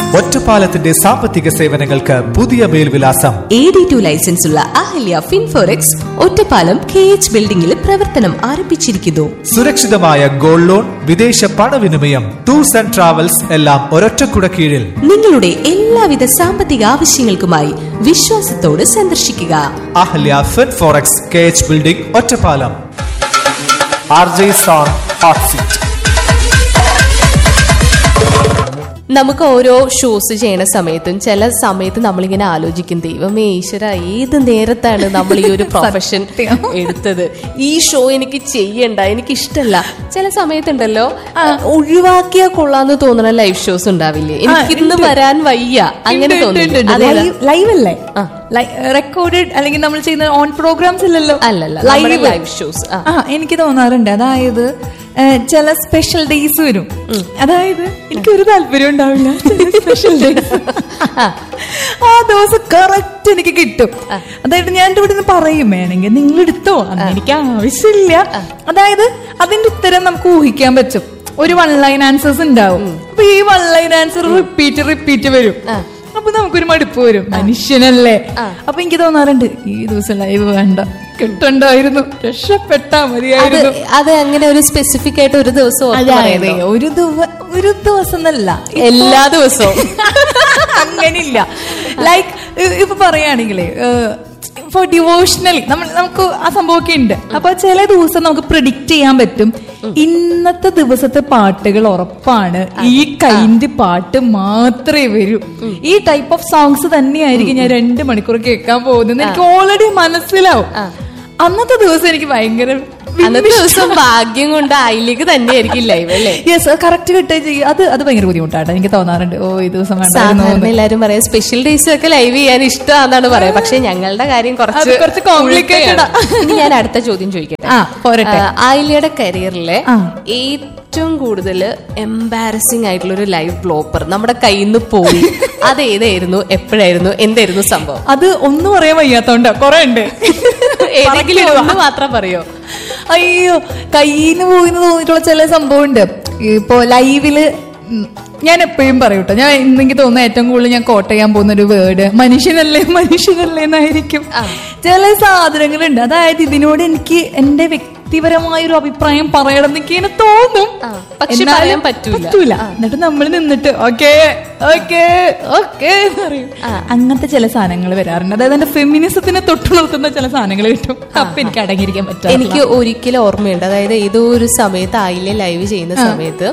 ഒറ്റപ്പാലത്തിന്റെ സാമ്പത്തിക സേവനങ്ങൾക്ക് പുതിയ മേൽവിലാസം എ ഡി ടു ലൈസൻസ് ഉള്ള Ahalya Finforex Ottapalam K H ബിൽഡിംഗിൽ പ്രവർത്തനം ആരംഭിച്ചിരിക്കുന്നു സുരക്ഷിതമായ ഗോൾഡ് ലോൺ വിദേശ പണവിനിമയം ടൂർസ് ആൻഡ് ട്രാവൽസ് എല്ലാം ഒരൊറ്റക്കുട കീഴിൽ നിങ്ങളുടെ എല്ലാവിധ സാമ്പത്തിക ആവശ്യങ്ങൾക്കുമായി വിശ്വാസത്തോട് സന്ദർശിക്കുക Ahalya Finforex K H building Ottapalam R J zone hot seat നമുക്ക് ഓരോ ഷോസ് ചെയ്യണ സമയത്തും ചില സമയത്ത് നമ്മളിങ്ങനെ ആലോചിക്കും ദൈവമേ ഈശ്വര ഏത് നേരത്താണ് നമ്മൾ ഈ ഒരു പ്രൊഫഷൻ എടുത്തത് ഈ ഷോ എനിക്ക് ചെയ്യണ്ട എനിക്ക് ഇഷ്ടമല്ല ചില സമയത്തുണ്ടല്ലോ ഒഴിവാക്കിയാ കൊള്ളാന്ന് തോന്നുന്ന ലൈവ് ഷോസ് ഉണ്ടാവില്ലേ എനിക്ക് ഇന്ന് വരാൻ വയ്യ അങ്ങനെ തോന്നുന്നു അതേതാ? ലൈവ് അല്ലേ ആ. റെക്കോർഡഡ് അല്ലെങ്കിൽ നമ്മൾ ചെയ്യുന്ന ഓൺ പ്രോഗ്രാംസ് ഇല്ലല്ലോ അല്ലല്ല നമ്മുടെ live shows. ആ. ആ എനിക്ക് തോന്നാറുണ്ട് അതായത് ഏ, ചില സ്പെഷ്യൽ ഡേയ്സ് വരും അതായത് എനിക്ക് ഒരു താല്പര്യം ഉണ്ടാവില്ല സ്പെഷ്യൽ ഡേയ്സ് ആ ദിവസം കറക്റ്റ് എനിക്ക് കിട്ടും അതായത് ഞാൻ ഇവിടെ നിന്ന് പറയും വേണമെങ്കിൽ നിങ്ങൾ എടുത്തോ അന്ന് എനിക്ക് ആവശ്യമില്ല അതായത് അതിന്റെ ഉത്തരം നമുക്ക് ഊഹിക്കാൻ പറ്റും ഒരു വൺ ലൈൻ ആൻസേഴ്സ് ഉണ്ടാവും അപ്പൊ ഈ one line answer repeat repeat വരും അപ്പൊ നമുക്കൊരു മടുപ്പ് വരും മനുഷ്യനല്ലേ അപ്പൊ എനിക്ക് തോന്നാറുണ്ട് ഈ ദിവസം ലൈവ് വേണ്ട കിട്ടണ്ടായിരുന്നു രക്ഷപ്പെട്ടാ അത് മതിയായിരുന്നു അത് അങ്ങനെ ഒരു സ്പെസിഫിക് ആയിട്ട് ഒരു ദിവസം ഓർത്ത് അതായത് പറയുന്നോ? ഒരു ദിവ ഒരു ദിവസം എന്നല്ല എല്ലാ ദിവസവും അങ്ങനില്ല ലൈക്ക് ഇപ്പൊ പറയുകയാണെങ്കിലേ ഫോർ ഡിവോഷണലി നമ്മൾ നമുക്ക് ആ സംഭവമൊക്കെ ഉണ്ട് അപ്പൊ ചില ദിവസം നമുക്ക് പ്രിഡിക്റ്റ് ചെയ്യാൻ പറ്റും ഇന്നത്തെ ദിവസത്തെ പാട്ടുകൾ ഉറപ്പാണ് ഈ കൈൻഡ് പാട്ട് മാത്രമേ വരൂ ഈ ടൈപ്പ് ഓഫ് സോങ്സ് തന്നെയായിരിക്കും ഞാൻ രണ്ട് മണിക്കൂർ കേൾക്കാൻ പോകുന്നത് എനിക്ക് ഓൾറെഡി മനസ്സിലാവും അന്നത്തെ ദിവസം എനിക്ക് ഭയങ്കര അന്നത്തെ ദിവസം ഭാഗ്യം കൊണ്ട് അയിലേക്ക് തന്നെയായിരിക്കും ലൈവ് അല്ലേ യെസ് കറക്റ്റ് കിട്ടുകയും ചെയ്യും അത് അത് ഭയങ്കര ബുദ്ധിമുട്ടാണ് എനിക്ക് തോന്നാറുണ്ട് ഓ ഈ ദിവസം വേണ്ടായിരുന്നു സാധാരണ എന്ന്. എല്ലാരും പറയാം സ്പെഷ്യൽ ഡേയ്സ് ഒക്കെ ലൈവ് ചെയ്യാൻ ഇഷ്ടമാണെന്നാണ് പറയാം പക്ഷെ ഞങ്ങളുടെ കാര്യം അത് കുറച്ച് കുറച്ച് complicated ആ. ഉൾക്കയാണ്. ഇനി ഞാൻ അടുത്ത ചോദ്യം ചോദിക്കട്ടെ ആ, പോരട്ടെ. ആ, ആയില്ലയുടെ കരിയറിലെ ആ. ഏറ്റവും കൂടുതൽ എംബാരസിംഗ് ആയിട്ടുള്ള ഒരു ലൈവ് ബ്ലോപ്പർ നമ്മുടെ കയ്യിൽ നിന്ന് പോയി അത് ഏതായിരുന്നു എപ്പോഴായിരുന്നു എന്തായിരുന്നു സംഭവം അത് ഒന്നും പറയാൻ വയ്യാത്തോണ്ട കൊറേ ഉണ്ട് ഏതെങ്കിലും ഒന്ന് മാത്രം പറയോ അയ്യോ കയ്യിന്ന് പോയിന്ന് തോന്നിയിട്ടുള്ള ചില സംഭവം ഉണ്ട് ഇപ്പൊ ലൈവില് ഉം, ഞാൻ എപ്പോഴും പറയും കേട്ടോ ഞാൻ ഇന്നെങ്കിൽ തോന്നുന്ന ഏറ്റവും കൂടുതൽ ഞാൻ കോട്ട് ചെയ്യാൻ പോകുന്ന ഒരു വേർഡ് മനുഷ്യനല്ലേ മനുഷ്യനല്ലേ എന്നായിരിക്കും ചില സാധനങ്ങളുണ്ട് അതായത് ഇതിനോട് എനിക്ക് എന്റെ വ്യക്തിപരമായ ഒരു അഭിപ്രായം പറയണം എന്നൊക്കെ ഇങ്ങനെ തോന്നും ആ, പക്ഷെ എന്നാലും പറയാൻ പറ്റൂല. പറ്റൂല എന്നിട്ട് നമ്മൾ നിന്നിട്ട് ഓക്കേ ഓക്കേ ഓക്കേ പറയും അങ്ങനത്തെ ചില സാധനങ്ങൾ വരാറുണ്ട് അതായത് എന്റെ ഫെമിനിസത്തിനെ തൊട്ടുണർത്തുന്ന ചില സാധനങ്ങൾ കിട്ടും അപ്പൊ എനിക്ക് അടങ്ങിയിരിക്കാൻ പറ്റും എനിക്ക് ഒരിക്കലും ഓർമ്മയുണ്ട് അതായത് ഏതോ ഒരു സമയത്ത് ആയില്ലേ ലൈവ് ചെയ്യുന്ന സമയത്ത്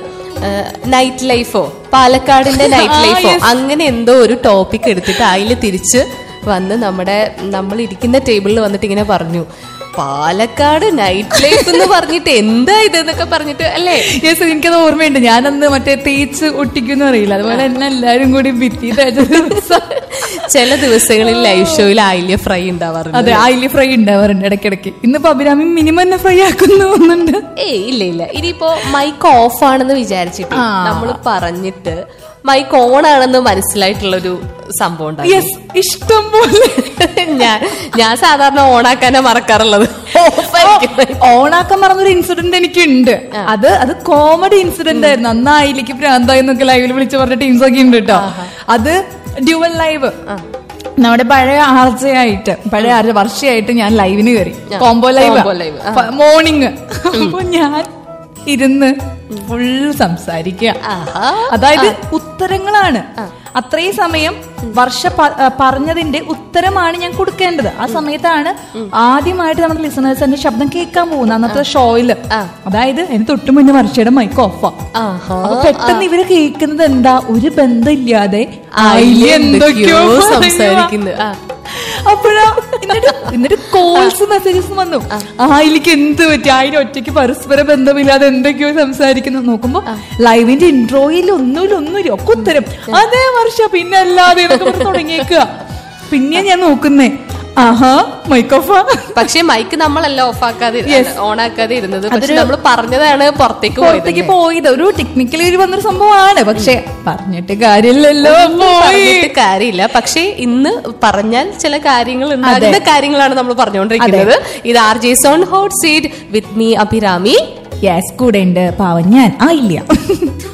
നൈറ്റ് ലൈഫോ പാലക്കാടിന്റെ നൈറ്റ് ആ, ലൈഫോ yes. അങ്ങനെ എന്തോ ഒരു ടോപ്പിക് എടുത്തിട്ട് ആയില് തിരിച്ച് വന്ന് നമ്മുടെ നമ്മൾ ഇരിക്കുന്ന ടേബിളിൽ വന്നിട്ട് ഇങ്ങനെ പറഞ്ഞു പാലക്കാട് നൈറ്റ് ലൈഫ് എന്ന് പറഞ്ഞിട്ട് എന്താ ഇത് എന്നൊക്കെ പറഞ്ഞിട്ട് അല്ലേ യെസ് എനിക്കത് ഓർമ്മയുണ്ട് ഞാനന്ന് മറ്റേ തേച്ച് ഒട്ടിക്കുന്നു അറിയില്ല അതുപോലെ എന്നെ എല്ലാരും കൂടി ഭിത്തി തേച്ച ദിവസം ചില ദിവസങ്ങളിൽ ലൈവ് ഷോയിൽ ആയില്യ ഫ്രൈ ഉണ്ടാവാറുണ്ട് അതെ ആയില് ഫ്രൈ ഉണ്ടാവാറുണ്ട് ഇടയ്ക്കിടയ്ക്ക് ഇന്നിപ്പോ അഭിരാമി മിനിമം എന്നെ ഫ്രൈ ആക്കുന്നു തോന്നുന്നുണ്ട് ഏയ് ഇല്ല ഇല്ല ഇനിയിപ്പോ മൈക്ക് ഓഫ് ആണെന്ന് വിചാരിച്ചിട്ട് ആ. നമ്മൾ പറഞ്ഞിട്ട് മൈക്ക് ഓൺ ആണെന്ന് മനസ്സിലായിട്ടുള്ള ഒരു സംഭവം ഉണ്ടായി യെസ് ഇഷ്ടം പോലെ ഞാൻ ഞാൻ സാധാരണ ഓണാക്കാനാ മറക്കാറുള്ളത് ഓഫായിരിക്കും ഓണാക്കാൻ പറഞ്ഞൊരു ഇൻസിഡന്റ് എനിക്കുണ്ട് അത് അത് കോമഡി ഇൻസിഡന്റ് ആയിരുന്നു അന്ന് ആയിലേക്ക് ഭ്രാന്തായി എന്നൊക്കെ ലൈവിൽ വിളിച്ച് പറഞ്ഞ ടീംസ് ഒക്കെ ഉണ്ട് കേട്ടോ അത് ഡ്യുവൽ ലൈവ് നമ്മുടെ പഴയ ആർജയായിട്ട് പഴയ ആർജ വർഷയായിട്ട് ഞാൻ ലൈവിന് കയറി കോംബോ ലൈവ് Combo live, ആ. മോർണിംഗ് അപ്പൊ ഞാൻ ഇരുന്ന് ഫുൾ സംസാരിക്കുക ആഹാ. അതായത് ഉത്തരങ്ങളാണ് അത്രയും സമയം വർഷ പ- ആ, പറഞ്ഞതിന്റെ ഉത്തരമാണ് ഞാൻ കൊടുക്കേണ്ടത് ആ സമയത്താണ് ആദ്യമായിട്ട് നമ്മുടെ ലിസണേഴ്സിന്റെ ശബ്ദം കേൾക്കാൻ പോകുന്നത് അന്നത്തെ ഷോയില് അതായത് അതിന് തൊട്ട് മുന്നേ വർഷയുടെ മൈക്ക് ഓഫാ ആഹാ. അപ്പൊ പെട്ടെന്ന് ഇവര് കേൾക്കുന്നത് എന്താ ഒരു ബന്ധമില്ലാതെ ആയില്യ ആയില്യ എന്തൊക്കെയോ എന്തൊക്കെയോ പറയുവാ. സംസാരിക്കുന്നു. ആ. അപ്പോഴാ എന്നിട്ട് എന്നിട്ട് കോൾസ് മെസ്സേജസ് വന്നു ആയിലേക്ക് എന്ത് പറ്റി ആയിരം ഒറ്റയ്ക്ക് പരസ്പര ബന്ധമില്ലാതെ എന്തൊക്കെയോ സംസാരിക്കുന്നു നോക്കുമ്പോ ലൈവിന്റെ ഇൻട്രോയിൽ ഒന്നുമില്ല ഒന്നുമില്ല ഒക്കെ ഉത്തരം അതേ വർഷ പിന്നെ അല്ലാതെ എന്നൊക്കെ പറഞ്ഞ് തുടങ്ങിയേക്കുക പിന്നെ ഞാൻ നോക്കുന്നേ ആഹാ മൈക്കോഫാ പക്ഷെ മൈക്ക് നമ്മളല്ല ഓഫ് ആക്കാതെ Yes. ഓൺ ആക്കാതെ ഇരുന്നത് പക്ഷെ നമ്മൾ പറഞ്ഞതാണ് പുറത്തേക്ക് പോയത് പുറത്തേക്ക് പോയത് ഒരു ടെക്നിക്കലി ഒരു വന്നൊരു സംഭവമാണ് പക്ഷെ പറഞ്ഞിട്ട് കാര്യമില്ലല്ലോ ഒന്നും പോയി പറഞ്ഞിട്ട് കാര്യമില്ല പക്ഷേ ഇന്ന് പറഞ്ഞാൽ ചില കാര്യങ്ങൾ ഉണ്ടാകുന്ന കാര്യങ്ങളാണ് നമ്മൾ പറഞ്ഞുകൊണ്ടിരിക്കുന്നത് ഇത് R J zone hot seat with me Abhirami yes കൂടെ ഉണ്ട് പാവം ഞാൻ ആ ഇല്ല